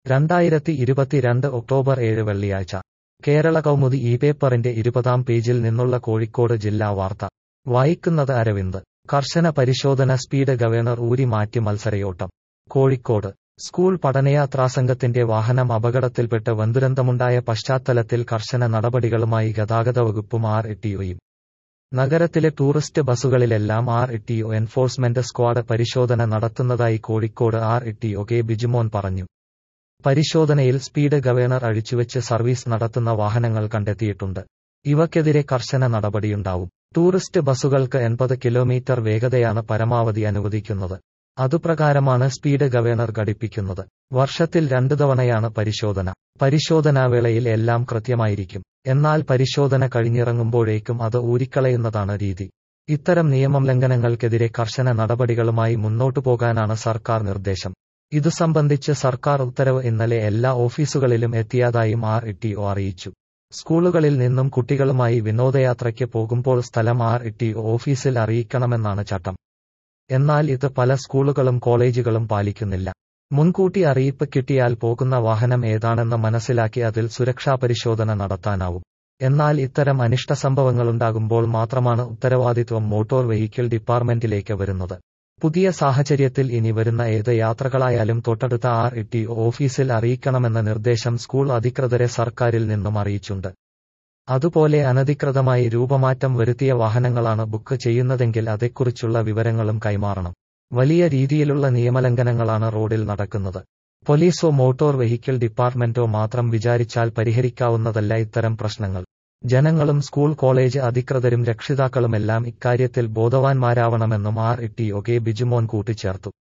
രണ്ടായിരത്തി ഇരുപത്തിരണ്ട് ഒക്ടോബർ ഏഴ് വെള്ളിയാഴ്ച കേരള കൗമുദി ഈ പേപ്പറിന്റെ ഇരുപതാം പേജിൽ നിന്നുള്ള കോഴിക്കോട് ജില്ലാ വാർത്ത വായിക്കുന്നത് അരവിന്ദ് കർശന പരിശോധന സ്പീഡ് ഗവർണർ ഊരി മാറ്റി മത്സരയോട്ടം കോഴിക്കോട് സ്കൂൾ പഠനയാത്രാസംഘത്തിന്റെ വാഹനം അപകടത്തിൽപ്പെട്ട് വൻദുരന്തമുണ്ടായ പശ്ചാത്തലത്തിൽ കർശന നടപടികളുമായി ഗതാഗത വകുപ്പും ആർ ഇട്ടിഒയും നഗരത്തിലെ ടൂറിസ്റ്റ് ബസ്സുകളിലെല്ലാം ആർ ഇട്ടിഒ എൻഫോഴ്സ്മെന്റ് സ്ക്വാഡ് പരിശോധന നടത്തുന്നതായി Kozhikode R TO K Bijumon പറഞ്ഞു പരിശോധനയിൽ സ്പീഡ് ഗവർണർ അഴിച്ചുവെച്ച് സർവീസ് നടത്തുന്ന വാഹനങ്ങൾ കണ്ടെത്തിയിട്ടുണ്ട് ഇവയ്ക്കെതിരെ കർശന നടപടിയുണ്ടാവും ടൂറിസ്റ്റ് ബസ്സുകൾക്ക് എൺപത് കിലോമീറ്റർ വേഗതയാണ് പരമാവധി അനുവദിക്കുന്നത് അതുപ്രകാരമാണ് സ്പീഡ് ഗവർണർ ഘടിപ്പിക്കുന്നത് വർഷത്തിൽ രണ്ടു തവണയാണ് പരിശോധന പരിശോധനാവേളയിൽ എല്ലാം കൃത്യമായിരിക്കും എന്നാൽ പരിശോധന കഴിഞ്ഞിറങ്ങുമ്പോഴേക്കും അത് ഊരിക്കളയുന്നതാണ് രീതി ഇത്തരം നിയമം ലംഘനങ്ങൾക്കെതിരെ കർശന നടപടികളുമായി മുന്നോട്ടു പോകാനാണ് സർക്കാർ നിർദ്ദേശം ഇതു സംബന്ധിച്ച് സർക്കാർ ഉത്തരവ് ഇന്നലെ എല്ലാ ഓഫീസുകളിലും എത്തിയതായും ആർ ഇട്ടിഒ അറിയിച്ചു സ്കൂളുകളിൽ നിന്നും കുട്ടികളുമായി വിനോദയാത്രയ്ക്ക് പോകുമ്പോൾ സ്ഥലം ആർ ഇട്ടിഒ ഓഫീസിൽ അറിയിക്കണമെന്നാണ് ചട്ടം എന്നാൽ ഇത് പല സ്കൂളുകളും കോളേജുകളും പാലിക്കുന്നില്ല മുൻകൂട്ടി അറിയിപ്പ് കിട്ടിയാൽ പോകുന്ന വാഹനം ഏതാണെന്ന് മനസ്സിലാക്കി അതിൽ സുരക്ഷാ പരിശോധന നടത്താനാവും എന്നാൽ ഇത്തരം അനിഷ്ട സംഭവങ്ങളുണ്ടാകുമ്പോൾ മാത്രമാണ് ഉത്തരവാദിത്വം മോട്ടോർ വെഹിക്കിൾ ഡിപ്പാർട്ട്മെന്റിലേക്ക് വരുന്നത് പുതിയ സാഹചര്യത്തിൽ ഇനി വരുന്ന ഏത് യാത്രകളായാലും തൊട്ടടുത്ത ആർ ഇട്ടി ഓഫീസിൽ അറിയിക്കണമെന്ന നിർദ്ദേശം സ്കൂൾ അധികൃതരെ സർക്കാരിൽ നിന്നും അറിയിച്ചുണ്ട് അതുപോലെ അനധികൃതമായി രൂപമാറ്റം വരുത്തിയ വാഹനങ്ങളാണ് ബുക്ക് ചെയ്യുന്നതെങ്കിൽ അതേക്കുറിച്ചുള്ള വിവരങ്ങളും കൈമാറണം വലിയ രീതിയിലുള്ള നിയമലംഘനങ്ങളാണ് റോഡിൽ നടക്കുന്നത് പോലീസോ മോട്ടോർ വെഹിക്കിൾ ഡിപ്പാർട്ട്മെന്റോ മാത്രം വിചാരിച്ചാൽ പരിഹരിക്കാവുന്നതല്ല ഇത്തരം പ്രശ്നങ്ങൾ ജനങ്ങളും സ്കൂൾ കോളേജ് അധികൃതരും രക്ഷിതാക്കളുമെല്ലാം ഇക്കാര്യത്തിൽ ബോധവാന്മാരാവണമെന്നും R T O K Bijumon കൂട്ടിച്ചേർത്തു